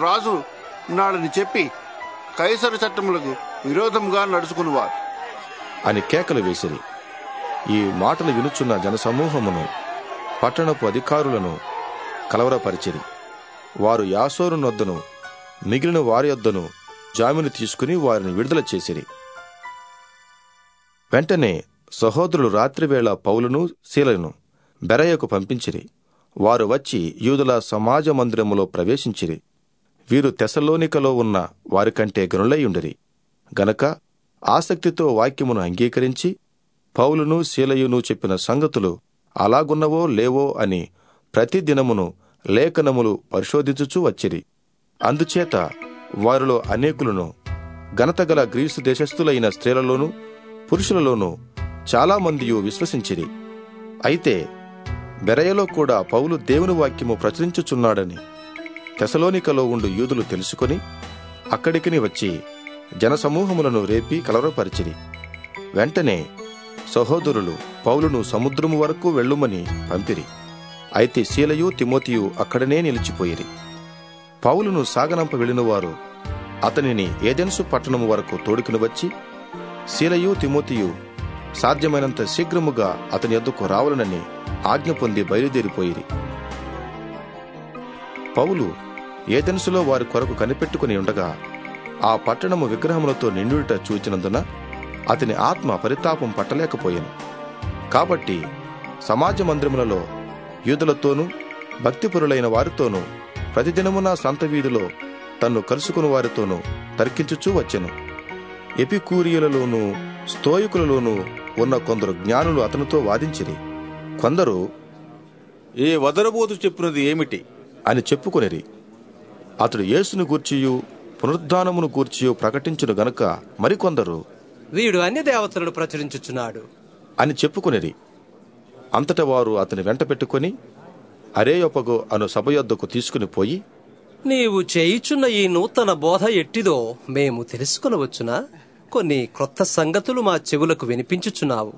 రాజు ఉన్నాడని చెప్పి కైసరు చట్టములకు విరోధముగా నడుచుకునివారు అని కేకలు వేసిరి ఈ మాటలు వినుచున్న జనసమూహమును పట్టణపు అధికారులను కలవరపరిచిరి వారు యాసోరు నొద్దను మిగిలిన వారి యొద్దను జామీను తీసుకుని వారిని విడుదల చేసిరి వెంటనే సహోదరులు రాత్రివేళ పౌలును శీలను బెరయకు పంపించిరి వారు వచ్చి యూదుల సమాజ మందిరములో ప్రవేశించిరి వీరు తెసలోనికలో ఉన్న వారికంటే గనులయ్యుండిరి గనక ఆసక్తితో వాక్యమును అంగీకరించి పౌలును శీలయును చెప్పిన సంగతులు అలాగున్నవో లేవో అని ప్రతిదినమును లేఖనములు పరిశోధించుచూ వచ్చిరి అందుచేత వారిలో అనేకులను ఘనతగల గ్రీసు దేశస్థులైన స్త్రీలలోనూ పురుషులలోనూ చాలామందియు విశ్వసించిరి అయితే బెరయలో కూడా పౌలు దేవుని వాక్యము ప్రచురించుచున్నాడని తెసలోనికలో ఉండు యూదులు తెలుసుకొని అక్కడికిని వచ్చి జనసమూహములను రేపి కలవరపరిచిరి వెంటనే సహోదరులు పౌలును సముద్రము వరకు వెళ్ళుమని పంపిరి అయితే శీలయు తిమోతియు అక్కడనే నిలిచిపోయిరి పౌలును సాగనంప వెళ్ళిన వారు అతనిని ఏదెన్సు పట్టణము వరకు తోడుకుని వచ్చి శీలయు తిమోతియు సాధ్యమైనంత శీఘ్రముగా అతని ఎద్దుకు రావాలనని ఆజ్ఞ పొంది బయలుదేరిపోయిరి పౌలు ఏదెన్సులో వారి కొరకు కనిపెట్టుకుని ఉండగా ఆ పట్టణము విగ్రహములతో నిండుట చూచినందున అతని ఆత్మ పరితాపం పట్టలేకపోయాను కాబట్టి సమాజ మందిరములలో యూదులతోనూ భక్తిపరులైన వారితోనూ ప్రతిదినమున సంత వీధిలో తన్ను కలుసుకుని వారితోనూ తర్కించుచూ వచ్చెను ఎపికూరియులలోనూ స్తోయకులలోనూ ఉన్న కొందరు జ్ఞానులు అతనితో వాదించిరి కొందరు ఈ వదరబోతు చెప్పినది ఏమిటి అని చెప్పుకొనిరి అతడు యేసును గూర్చియు పునరుద్ధానమును గూర్చియు ప్రకటించును గనుక మరికొందరు వీడు అన్య దేవతలను ప్రచురించుచున్నాడు అని చెప్పుకొనిరి అంతట వారు అతని వెంట పెట్టుకొని అరేయొపగో అను సభ యొద్దకు తీసుకుని పోయి నీవు చేయుచున్న ఈ నూతన బోధ ఎట్టిదో మేము తెలుసుకొనవచ్చునా కొన్ని క్రొత్త సంగతులు మా చెవులకు వినిపించుచున్నావు